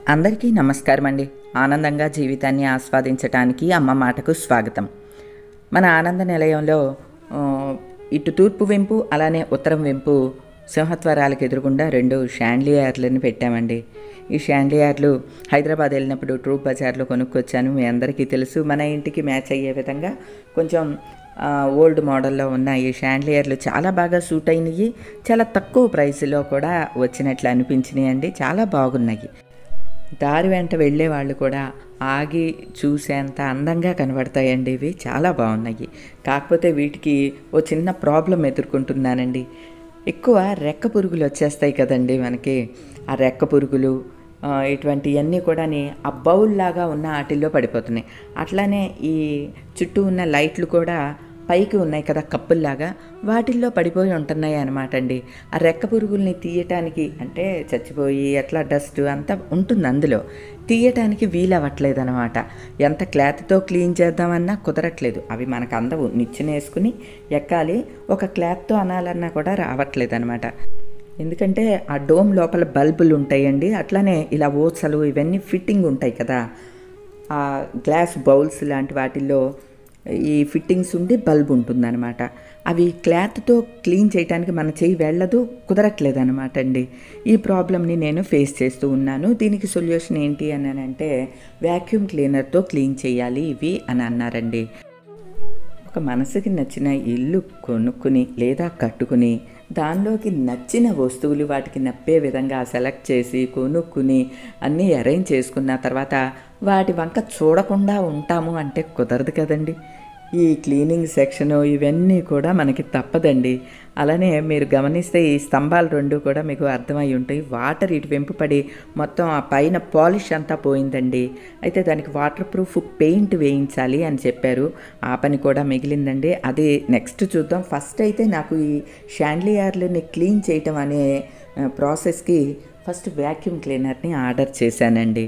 అందరికీ నమస్కారం అండి ఆనందంగా జీవితాన్ని ఆస్వాదించటానికి అమ్మ మాటకు స్వాగతం మన ఆనంద నిలయంలో ఆ, ఇటు తూర్పు వెంపు అలానే ఉత్తరం వెంపు సింహద్వారాలకు ఎదురుగుండా రెండు షాండ్లియార్లను పెట్టామండి ఈ షాండ్లియార్లు హైదరాబాద్ వెళ్ళినప్పుడు ట్రూప్ బజార్లో కొనుక్కొచ్చాను మీ అందరికీ తెలుసు మన ఇంటికి మ్యాచ్ అయ్యే విధంగా కొంచెం ఆ, ఓల్డ్ మోడల్లో ఉన్న ఈ షాండ్లియర్లు చాలా బాగా సూట్ అయినాయి చాలా తక్కువ ప్రైస్లో కూడా వచ్చినట్లు అనిపించినాయి అండి చాలా బాగున్నాయి దారి వెంట వెళ్ళే వాళ్ళు కూడా ఆగి చూసేంత అందంగా కనబడతాయండి ఇవి చాలా బాగున్నాయి కాకపోతే వీటికి ఓ చిన్న ప్రాబ్లం ఎదుర్కొంటున్నానండి ఎక్కువ రెక్క పురుగులు వచ్చేస్తాయి కదండి మనకి ఆ రెక్క పురుగులు ఆ, ఇటువంటివన్నీ కూడా ఆ బౌల్ లాగా ఉన్న వాటిల్లో పడిపోతున్నాయి అట్లానే ఈ చుట్టూ ఉన్న లైట్లు కూడా పైకి ఉన్నాయి కదా కప్పుల్లాగా వాటిల్లో పడిపోయి ఉంటున్నాయి అనమాట అండి ఆ రెక్క పురుగుల్ని తీయటానికి అంటే చచ్చిపోయి అట్లా డస్ట్ అంతా ఉంటుంది అందులో తీయటానికి వీలవ్వట్లేదు అనమాట ఎంత క్లాత్తో క్లీన్ చేద్దామన్నా కుదరట్లేదు అవి మనకు అందవు నిచ్చెన వేసుకుని ఎక్కాలి ఒక క్లాత్తో అనాలన్నా కూడా రావట్లేదు అనమాట ఎందుకంటే ఆ డోమ్ లోపల బల్బులు ఉంటాయండి అట్లానే ఇలా ఓసలు ఇవన్నీ ఫిట్టింగ్ ఉంటాయి కదా ఆ గ్లాస్ బౌల్స్ లాంటి వాటిల్లో ఈ ఫిట్టింగ్స్ ఉండి బల్బ్ ఉంటుందన్నమాట అవి క్లాత్తో క్లీన్ చేయడానికి మన చేయి వెళ్ళదు కుదరట్లేదు అనమాట అండి ఈ ప్రాబ్లమ్ని నేను ఫేస్ చేస్తూ ఉన్నాను దీనికి సొల్యూషన్ ఏంటి అని అంటే వ్యాక్యూమ్ క్లీనర్తో క్లీన్ చేయాలి ఇవి అని అన్నారండి ఒక మనసుకి నచ్చిన ఇల్లు కొనుక్కుని లేదా కట్టుకుని దానిలోకి నచ్చిన వస్తువులు వాటికి నప్పే విధంగా సెలెక్ట్ చేసి కొనుక్కుని అన్నీ అరేంజ్ చేసుకున్న తర్వాత వాటి వంక చూడకుండా ఉంటాము అంటే కుదరదు కదండి ఈ క్లీనింగ్ సెక్షన్ ఇవన్నీ కూడా మనకి తప్పదండి అలానే మీరు గమనిస్తే ఈ స్తంభాలు రెండు కూడా మీకు అర్థమై ఉంటాయి వాటర్ ఇటు వెంపుపడి మొత్తం ఆ పైన పాలిష్ అంతా పోయిందండి అయితే దానికి వాటర్ ప్రూఫ్ పెయింట్ వేయించాలి అని చెప్పారు ఆ పని కూడా మిగిలిందండి అది నెక్స్ట్ చూద్దాం ఫస్ట్ అయితే నాకు ఈ షాండ్లియార్లని క్లీన్ చేయటం అనే ఆ, ప్రాసెస్కి ఫస్ట్ వ్యాక్యూమ్ క్లీనర్ని ఆర్డర్ చేశానండి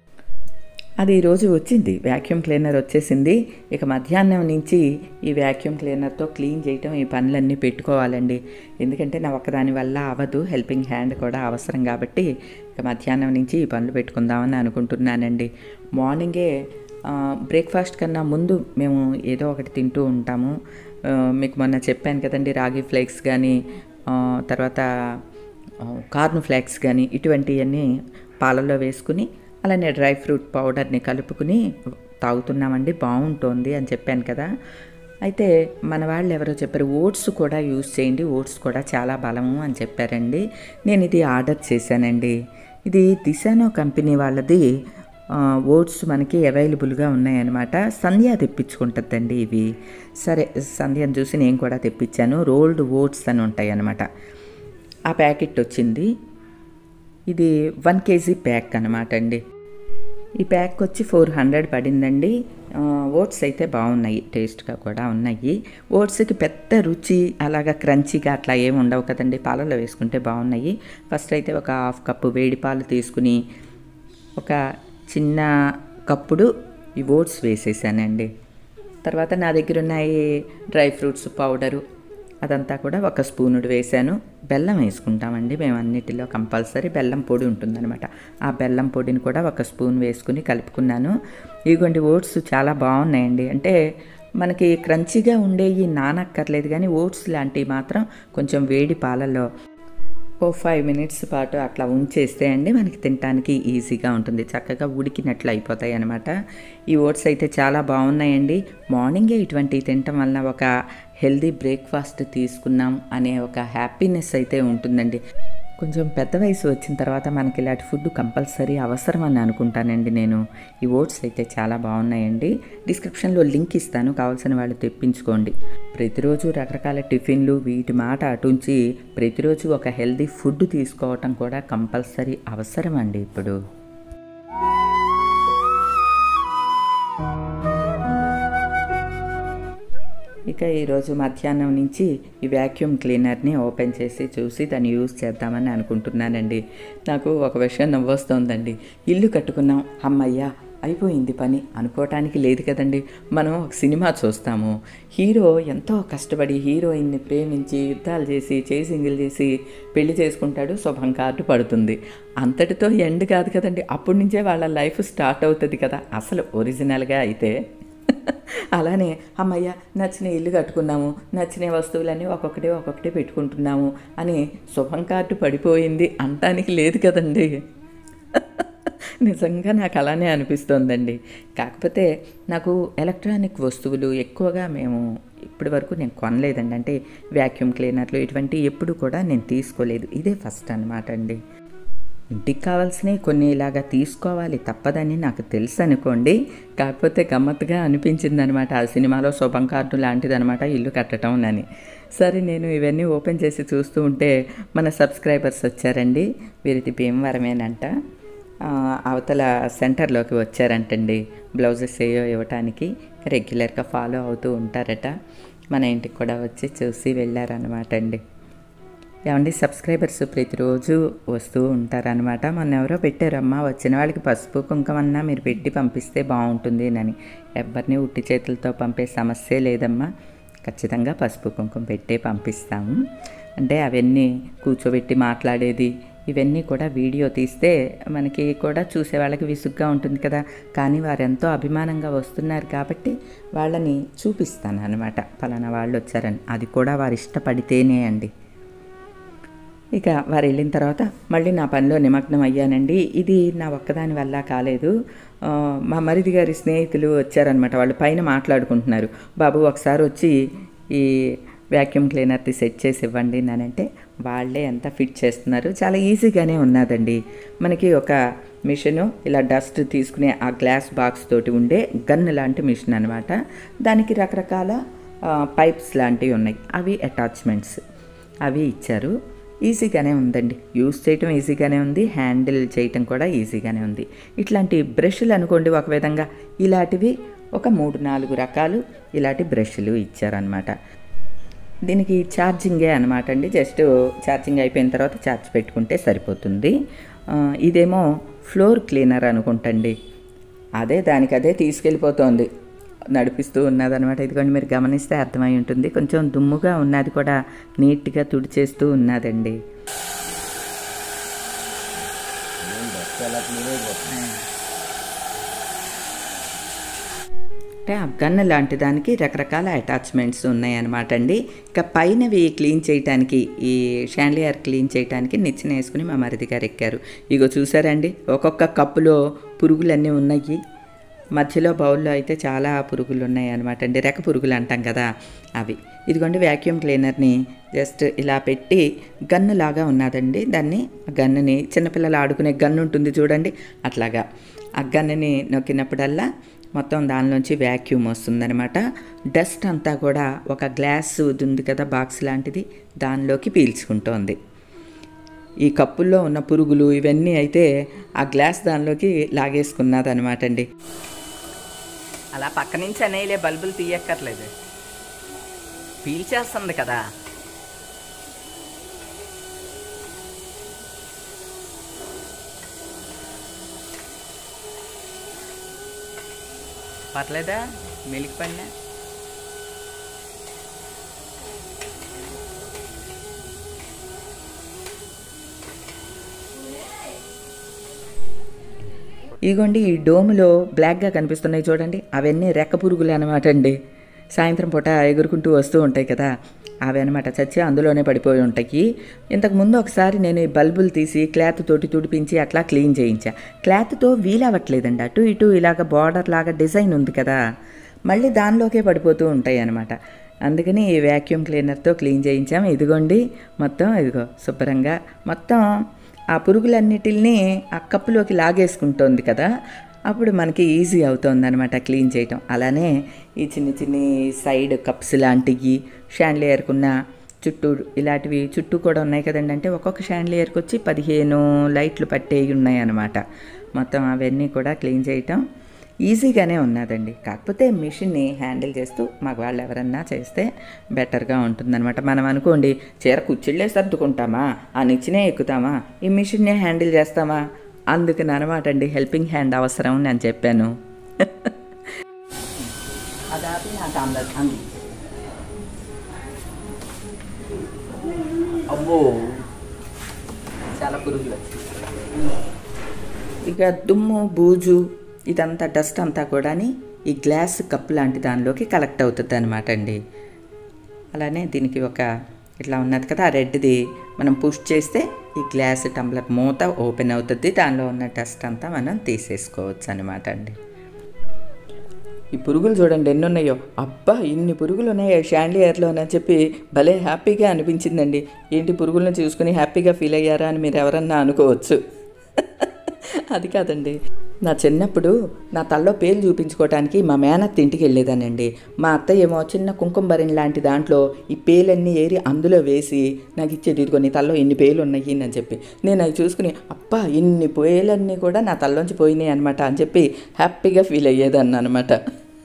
అది ఈరోజు వచ్చింది వ్యాక్యూమ్ క్లీనర్ వచ్చేసింది ఇక మధ్యాహ్నం నుంచి ఈ వ్యాక్యూమ్ క్లీనర్తో క్లీన్ చేయటం ఈ పనులన్నీ పెట్టుకోవాలండి ఎందుకంటే నా ఒక్కదాని వల్ల అవ్వదు హెల్పింగ్ హ్యాండ్ కూడా అవసరం కాబట్టి ఇక మధ్యాహ్నం నుంచి ఈ పనులు పెట్టుకుందామని అనుకుంటున్నానండి మార్నింగే బ్రేక్ఫాస్ట్ కన్నా ముందు మేము ఏదో ఒకటి తింటూ ఉంటాము ఆ, మీకు మొన్న చెప్పాను కదండి రాగి ఫ్లేక్స్ కానీ ఆ, తర్వాత కార్న్ ఫ్లేక్స్ కానీ ఇటువంటివన్నీ పాలల్లో వేసుకుని అలానే డ్రై ఫ్రూట్ పౌడర్ని కలుపుకుని తాగుతున్నామండి బాగుంటుంది అని చెప్పాను కదా అయితే మన వాళ్ళు ఎవరో చెప్పారు ఓట్స్ కూడా యూస్ చేయండి ఓట్స్ కూడా చాలా బలము అని చెప్పారండి నేను ఇది ఆర్డర్ చేశానండి ఇది దిశానో కంపెనీ వాళ్ళది ఆ, ఓట్స్ మనకి అవైలబుల్గా ఉన్నాయన్నమాట సంధ్య తెప్పించుకుంటుందండి ఇవి సరే సంధ్యను చూసి నేను కూడా తెప్పించాను రోల్డ్ ఓట్స్ అని ఉంటాయి అన్నమాట ఆ ప్యాకెట్ వచ్చింది ఇది వన్ కేజీ ప్యాక్ అనమాట అండి ఈ ప్యాక్ వచ్చి ఫోర్ హండ్రెడ్ పడిందండి ఆ, ఓట్స్ అయితే బాగున్నాయి టేస్ట్గా కూడా ఉన్నాయి ఓట్స్కి పెద్ద రుచి అలాగా క్రంచీగా అట్లా ఏమి ఉండవు కదండి పాలలో వేసుకుంటే బాగున్నాయి ఫస్ట్ అయితే ఒక హాఫ్ కప్పు వేడి పాలు తీసుకుని ఒక చిన్న కప్పుడు ఈ ఓట్స్ వేసేసానండి తర్వాత నా దగ్గర ఉన్న ఈ డ్రై ఫ్రూట్స్ పౌడరు అదంతా కూడా ఒక స్పూనుడు వేసాను బెల్లం వేసుకుంటామండి మేము అన్నిటిలో కంపల్సరీ బెల్లం పొడి ఉంటుందన్నమాట ఆ బెల్లం పొడిని కూడా ఒక స్పూన్ వేసుకుని కలుపుకున్నాను ఇదిగోండి ఓట్స్ చాలా బాగున్నాయండి అంటే మనకి క్రంచీగా ఉండేవి నానక్కర్లేదు కానీ ఓట్స్ లాంటివి మాత్రం కొంచెం వేడి పాలల్లో ఓ ఫైవ్ మినిట్స్ పాటు అట్లా ఉంచేస్తే అండి మనకి తినడానికి ఈజీగా ఉంటుంది చక్కగా ఉడికినట్లు అయిపోతాయి అనమాట ఈ ఓట్స్ అయితే చాలా బాగున్నాయండి మార్నింగే ఇటువంటివి తినటం వలన ఒక హెల్దీ బ్రేక్ఫాస్ట్ తీసుకున్నాం అనే ఒక హ్యాపీనెస్ అయితే ఉంటుందండి కొంచెం పెద్ద వయసు వచ్చిన తర్వాత మనకి ఇలాంటి ఫుడ్ కంపల్సరీ అవసరం అని అనుకుంటానండి నేను ఈ ఓట్స్ అయితే చాలా బాగున్నాయండి డిస్క్రిప్షన్లో లింక్ ఇస్తాను కావాల్సిన వాళ్ళు తెప్పించుకోండి ప్రతిరోజు రకరకాల టిఫిన్లు వీటి మాట అటుంచి ప్రతిరోజు ఒక హెల్దీ ఫుడ్ తీసుకోవటం కూడా కంపల్సరీ అవసరం అండి ఇప్పుడు ఇక ఈరోజు మధ్యాహ్నం నుంచి ఈ వ్యాక్యూమ్ క్లీనర్ని ఓపెన్ చేసి చూసి దాన్ని యూజ్ చేద్దామని అనుకుంటున్నానండి నాకు ఒక విషయం నవ్వొస్తోందండి ఇల్లు కట్టుకున్నాం అమ్మయ్య అయిపోయింది పని అనుకోవటానికి లేదు కదండి మనం ఒక సినిమా చూస్తాము హీరో ఎంతో కష్టపడి హీరోయిన్ని ప్రేమించి యుద్ధాలు చేసి చేసింగిల్ చేసి పెళ్లి చేసుకుంటాడు శుభం కార్డు పడుతుంది అంతటితో ఎండ్ కాదు కదండి అప్పటి నుంచే వాళ్ళ లైఫ్ స్టార్ట్ అవుతుంది కదా అసలు ఒరిజినల్గా అయితే అలానే అమ్మయ్య నచ్చిన ఇల్లు కట్టుకున్నాము నచ్చిన వస్తువులన్నీ ఒక్కొక్కటి ఒక్కొక్కటి పెట్టుకుంటున్నాము అని శుభం కార్డు పడిపోయింది అంటానికి లేదు కదండి నిజంగా నాకు అలానే అనిపిస్తోందండి కాకపోతే నాకు ఎలక్ట్రానిక్ వస్తువులు ఎక్కువగా మేము ఇప్పటి వరకు నేను కొనలేదండి అంటే వ్యాక్యూమ్ క్లీనర్లు ఇటువంటి ఎప్పుడు కూడా నేను తీసుకోలేదు ఇదే ఫస్ట్ అనమాట అండి ఇంటికి కావాల్సినవి కొన్ని ఇలాగా తీసుకోవాలి తప్పదని నాకు తెలుసు అనుకోండి కాకపోతే గమ్మత్తుగా అనిపించింది అనమాట ఆ సినిమాలో శుభం కార్డు లాంటిదనమాట ఇల్లు కట్టడం అని సరే నేను ఇవన్నీ ఓపెన్ చేసి చూస్తూ ఉంటే మన సబ్స్క్రైబర్స్ వచ్చారండి వీరిది భీమవరమేనంట ఆ, అవతల సెంటర్లోకి వచ్చారంటండి బ్లౌజెస్ ఏయో ఇవ్వటానికి రెగ్యులర్గా ఫాలో అవుతూ ఉంటారట మన ఇంటికి కూడా వచ్చి చూసి వెళ్ళారనమాట అండి ఏమండి సబ్స్క్రైబర్స్ ప్రతిరోజు వస్తూ ఉంటారనమాట మొన్న ఎవరో పెట్టారమ్మా వచ్చిన వాళ్ళకి పసుపు కుంకుమన్నా మీరు పెట్టి పంపిస్తే బాగుంటుంది అని ఎవరిని ఉట్టి చేతులతో పంపే సమస్య లేదమ్మా ఖచ్చితంగా పసుపు కుంకుమ పెట్టే పంపిస్తాము అంటే అవన్నీ కూర్చోబెట్టి మాట్లాడేది ఇవన్నీ కూడా వీడియో తీస్తే మనకి కూడా చూసే వాళ్ళకి విసుగ్గా ఉంటుంది కదా కానీ వారు ఎంతో అభిమానంగా వస్తున్నారు కాబట్టి వాళ్ళని చూపిస్తాను అనమాట పలానా వాళ్ళు వచ్చారని అది కూడా వారు ఇష్టపడితేనే అండి ఇక వారు వెళ్ళిన తర్వాత మళ్ళీ నా పనిలో నిమగ్నం అయ్యానండి ఇది నా ఒక్కదాని వల్ల కాలేదు ఆ, మా మరిది గారి స్నేహితులు వచ్చారనమాట వాళ్ళు పైన మాట్లాడుకుంటున్నారు బాబు ఒకసారి వచ్చి ఈ వ్యాక్యూమ్ క్లీనర్ది సెట్ చేసి ఇవ్వండి అంటే వాళ్ళే ఎంత ఫిట్ చేస్తున్నారు చాలా ఈజీగానే ఉన్నదండి మనకి ఒక మిషను ఇలా డస్ట్ తీసుకునే ఆ గ్లాస్ బాక్స్ తోటి ఉండే గన్ లాంటి మిషన్ అనమాట దానికి రకరకాల పైప్స్ లాంటివి ఉన్నాయి అవి అటాచ్మెంట్స్ అవి ఇచ్చారు ఈజీగానే ఉందండి యూస్ చేయటం ఈజీగానే ఉంది హ్యాండిల్ చేయటం కూడా ఈజీగానే ఉంది ఇట్లాంటి బ్రష్లు అనుకోండి ఒక విధంగా ఇలాంటివి ఒక మూడు నాలుగు రకాలు ఇలాంటి బ్రష్లు ఇచ్చారనమాట దీనికి ఛార్జింగే అనమాట అండి జస్ట్ ఛార్జింగ్ అయిపోయిన తర్వాత ఛార్జ్ పెట్టుకుంటే సరిపోతుంది ఆ, ఇదేమో ఫ్లోర్ క్లీనర్ అనుకుంటండి అదే దానికి అదే తీసుకెళ్ళిపోతోంది నడిపిస్తూ ఉన్నదనమాట ఇదిగోండి మీరు గమనిస్తే అర్థమై ఉంటుంది కొంచెం దుమ్ముగా ఉన్నది కూడా నీట్గా తుడిచేస్తూ ఉన్నదండి అంటే ఆ గన్ లాంటి దానికి రకరకాల అటాచ్మెంట్స్ ఉన్నాయన్నమాట అండి ఇక పైనవి క్లీన్ చేయటానికి ఈ షాండ్లియర్ క్లీన్ చేయటానికి నిచ్చెన వేసుకుని మా మరిది గారు ఎక్కారు ఇగో చూసారండి ఒక్కొక్క కప్పులో పురుగులన్నీ ఉన్నాయి మధ్యలో బౌల్లో అయితే చాలా పురుగులు ఉన్నాయి అనమాట అండి రెక్క పురుగులు అంటాం కదా అవి ఇదిగోండి వ్యాక్యూమ్ క్లీనర్ని జస్ట్ ఇలా పెట్టి గన్ను లాగా ఉన్నదండి దాన్ని ఆ గన్నుని చిన్నపిల్లలు ఆడుకునే గన్ను ఉంటుంది చూడండి అట్లాగా ఆ గన్నుని నొక్కినప్పుడల్లా మొత్తం దానిలోంచి వ్యాక్యూమ్ వస్తుందనమాట డస్ట్ అంతా కూడా ఒక గ్లాస్ ఇది ఉంది కదా బాక్స్ లాంటిది దానిలోకి పీల్చుకుంటోంది ఈ కప్పుల్లో ఉన్న పురుగులు ఇవన్నీ అయితే ఆ గ్లాస్ దానిలోకి లాగేసుకున్నది అనమాట అండి అలా పక్క నుంచి అనేలే బల్బులు తీయక్కర్లేదు పీల్చేస్తుంది కదా పర్లేదా మెలికి పడినా ఇగోండి ఈ డోములో బ్లాక్గా కనిపిస్తున్నాయి చూడండి అవన్నీ రెక్క పురుగులు అనమాట అండి సాయంత్రం పూట ఎగురుకుంటూ వస్తూ ఉంటాయి కదా అవి అనమాట చచ్చి అందులోనే పడిపోయి ఉంటాయి ఇంతకు ముందు ఒకసారి నేను ఈ బల్బులు తీసి క్లాత్ తోటి తుడిపించి అట్లా క్లీన్ చేయించా క్లాత్తో వీలవ్వట్లేదండి అటు ఇటు ఇలాగ బార్డర్ లాగా డిజైన్ ఉంది కదా మళ్ళీ దానిలోకే పడిపోతూ ఉంటాయి అనమాట అందుకని ఈ వ్యాక్యూమ్ క్లీనర్తో క్లీన్ చేయించాము ఇదిగోండి మొత్తం ఇదిగో శుభ్రంగా మొత్తం ఆ పురుగులన్నిటిని ఆ కప్పులోకి లాగేసుకుంటోంది కదా అప్పుడు మనకి ఈజీ అవుతుంది అనమాట క్లీన్ చేయటం అలానే ఈ చిన్న చిన్ని సైడ్ కప్స్ లాంటివి షాండ్లియర్కున్న చుట్టూ ఇలాంటివి చుట్టూ కూడా ఉన్నాయి కదండి అంటే ఒక్కొక్క షాండ్లియర్కి వచ్చి పదిహేను లైట్లు పట్టేవి ఉన్నాయి అన్నమాట మొత్తం అవన్నీ కూడా క్లీన్ చేయటం ఈజీగానే ఉన్నదండి కాకపోతే మిషన్ని హ్యాండిల్ చేస్తూ మగవాళ్ళు ఎవరన్నా చేస్తే బెటర్గా ఉంటుందన్నమాట మనం అనుకోండి చీర కుచ్చిళ్ళే సర్దుకుంటామా ఆ నిచ్చినే ఎక్కుతామా ఈ మిషన్నే హ్యాండిల్ చేస్తామా అందుకని అనమాట అండి హెల్పింగ్ హ్యాండ్ అవసరం నేను చెప్పాను అదాపి నాకు అందరు అంది అబ్బో చాలా పురుగులు ఇక దుమ్ము బూజు ఇదంతా డస్ట్ అంతా కూడా ఈ గ్లాస్ కప్ లాంటి దానిలోకి కలెక్ట్ అవుతుంది అనమాట అండి అలానే దీనికి ఒక ఇట్లా ఉన్నది కదా ఆ రెడ్ది మనం పుష్ చేస్తే ఈ గ్లాస్ టంబ్లర్ మూత ఓపెన్ అవుతుంది దానిలో ఉన్న డస్ట్ అంతా మనం తీసేసుకోవచ్చు అనమాట అండి ఈ పురుగులు చూడండి ఎన్ని ఉన్నాయో అబ్బా ఇన్ని పురుగులు ఉన్నాయో షాండియర్లో అని చెప్పి భలే హ్యాపీగా అనిపించిందండి ఏంటి పురుగులను చూసుకుని హ్యాపీగా ఫీల్ అయ్యారా అని మీరు ఎవరన్నా అనుకోవచ్చు అది కాదండి నా చిన్నప్పుడు నా తల్లో పేలు చూపించుకోవడానికి మా మేనత్త ఇంటికి వెళ్ళేదానండి మా అత్తయ్య ఏమో చిన్న కుంకుమ బరిన్ లాంటి దాంట్లో ఈ పేలన్నీ ఏరి అందులో వేసి నాకు ఇచ్చేది ఇదిగో నీ తల్లో ఇన్ని పేలు ఉన్నాయి అని చెప్పి నేను అవి చూసుకుని అప్పా ఇన్ని పేలన్నీ కూడా నా తల్లోంచి పోయినాయి అనమాట అని చెప్పి హ్యాపీగా ఫీల్ అయ్యేదాన్ని అనమాట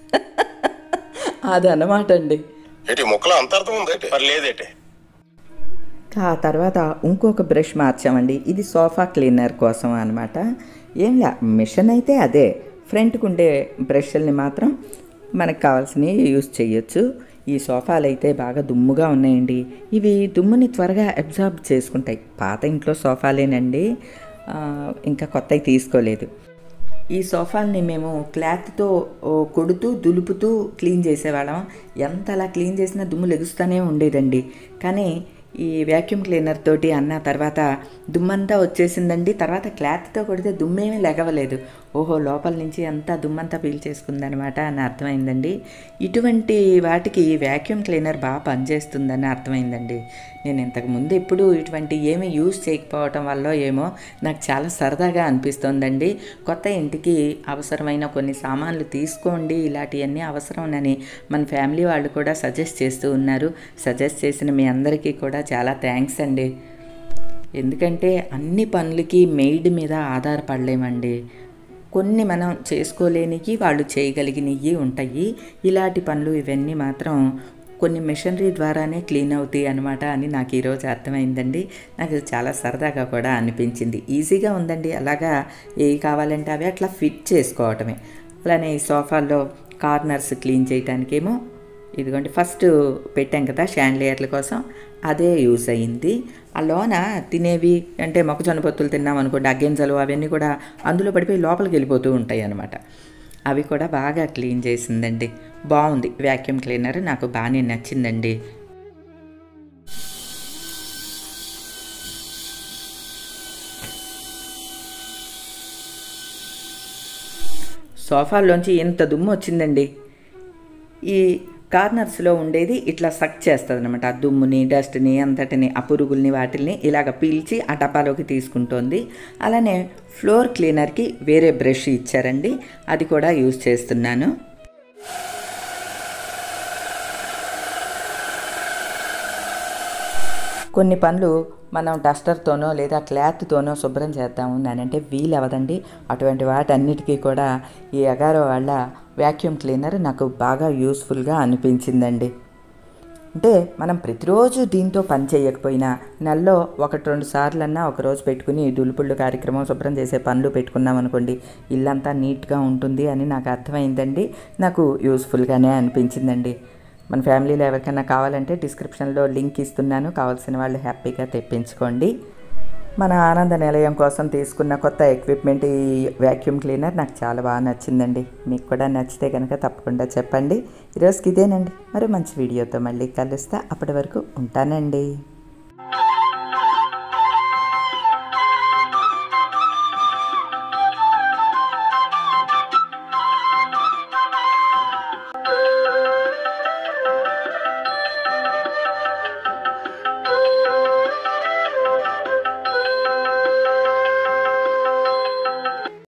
అది అన్నమాట అండి ఏంటి మొక్కలో అంతర్థం ఉందేటి మరి లేదేటి ఆ తర్వాత ఇంకొక బ్రష్ మార్చామండి ఇది సోఫా క్లీనర్ కోసం అనమాట ఏం లే మిషన్ అయితే అదే ఫ్రంట్కి ఉండే బ్రష్ల్ని మాత్రం మనకు కావాల్సినవి యూస్ చేయొచ్చు ఈ సోఫాలు అయితే బాగా దుమ్ముగా ఉన్నాయండి ఇవి దుమ్ముని త్వరగా అబ్జార్బ్ చేసుకుంటాయి పాత ఇంట్లో సోఫాలేనండి ఆ, ఇంకా కొత్తవి తీసుకోలేదు ఈ సోఫాల్ని మేము క్లాత్తో ఓ, కొడుతూ దులుపుతూ క్లీన్ చేసేవాళ్ళం ఎంత అలా క్లీన్ చేసినా దుమ్ము లెగుస్తూనే ఉండేదండి కానీ ఈ వ్యాక్యూమ్ క్లీనర్ తోటి అన్న తర్వాత దుమ్మంతా వచ్చేసిందండి తర్వాత క్లాత్తో కొడితే దుమ్మేమీ లెగవలేదు ఓహో లోపల నుంచి అంతా దుమ్మంతా పీల్చేసుకుందనమాట అని అర్థమైందండి ఇటువంటి వాటికి వ్యాక్యూమ్ క్లీనర్ బాగా పనిచేస్తుందని అర్థమైందండి నేను ఇంతకు ముందు ఎప్పుడు ఇటువంటి ఏమీ యూజ్ చేయకపోవటం వల్ల ఏమో నాకు చాలా సరదాగా అనిపిస్తోందండి కొత్త ఇంటికి అవసరమైన కొన్ని సామాన్లు తీసుకోండి ఇలాంటివన్నీ అవసరమని మన ఫ్యామిలీ వాళ్ళు కూడా సజెస్ట్ చేస్తూ ఉన్నారు సజెస్ట్ చేసిన మీ అందరికీ కూడా చాలా థ్యాంక్స్ అండి ఎందుకంటే అన్ని పనులకి మెయిడ్ మీద ఆధారపడలేమండి కొన్ని మనం చేసుకోలేనికి వాళ్ళు చేయగలిగినవి ఉంటాయి ఇలాంటి పనులు ఇవన్నీ మాత్రం కొన్ని మిషనరీ ద్వారానే క్లీన్ అవుతాయి అనమాట అని నాకు ఈరోజు అర్థమైందండి నాకు చాలా సరదాగా కూడా అనిపించింది ఈజీగా ఉందండి అలాగా ఏవి కావాలంటే అవి అట్లా ఫిట్ చేసుకోవటమే అలానే ఈ సోఫాల్లో కార్నర్స్ క్లీన్ చేయడానికేమో ఇదిగోండి ఫస్ట్ పెట్టాం కదా షాండ్లియర్ల కోసం అదే యూస్ అయ్యింది ఆ లోన తినేవి అంటే మొక్కజొన్న పొత్తులు తిన్నాం అనుకోండి అగ్గెంజలు అవన్నీ కూడా అందులో పడిపోయి లోపలికి వెళ్ళిపోతూ ఉంటాయి అన్నమాట అవి కూడా బాగా క్లీన్ చేసిందండి బాగుంది వ్యాక్యూమ్ క్లీనర్ నాకు బాగానే నచ్చిందండి సోఫాల్లోంచి ఎంత దుమ్ము వచ్చిందండి ఈ కార్నర్స్లో ఉండేది ఇట్లా సక్ చేస్తుంది అనమాట ఆ దుమ్ముని డస్ట్ని అంతటిని ఆ పురుగుల్ని వాటిల్ని ఇలాగ పీల్చి ఆ డబ్బాలోకి తీసుకుంటోంది అలానే ఫ్లోర్ క్లీనర్కి వేరే బ్రష్ ఇచ్చారండి అది కూడా యూజ్ చేస్తున్నాను కొన్ని పనులు మనం డస్టర్తోనో లేదా క్లాత్తోనో శుభ్రం చేద్దాము అంటే వీలు అవ్వదండి అటువంటి వాటన్నిటికీ కూడా ఈ అగారో వాళ్ళ వ్యాక్యూమ్ క్లీనర్ నాకు బాగా యూస్ఫుల్గా అనిపించిందండి అంటే మనం ప్రతిరోజు దీంతో పని చేయకపోయినా నెలలో ఒకటి రెండు సార్లన్నా ఒక రోజు పెట్టుకుని దులుపుళ్ళు కార్యక్రమం శుభ్రం చేసే పనులు పెట్టుకున్నాం అనుకోండి ఇల్లంతా నీట్గా ఉంటుంది అని నాకు అర్థమైందండి నాకు యూస్ఫుల్గానే అనిపించిందండి మన ఫ్యామిలీలో ఎవరికైనా కావాలంటే డిస్క్రిప్షన్లో లింక్ ఇస్తున్నాను కావాల్సిన వాళ్ళు హ్యాపీగా తెప్పించుకోండి మన ఆనంద నిలయం కోసం తీసుకున్న కొత్త ఎక్విప్మెంట్ ఈ వ్యాక్యూమ్ క్లీనర్ నాకు చాలా బాగా నచ్చిందండి మీకు కూడా నచ్చితే కనుక తప్పకుండా చెప్పండి ఈరోజుకి ఇదేనండి మరో మంచి వీడియోతో మళ్ళీ కలుస్తా అప్పటి వరకు ఉంటానండి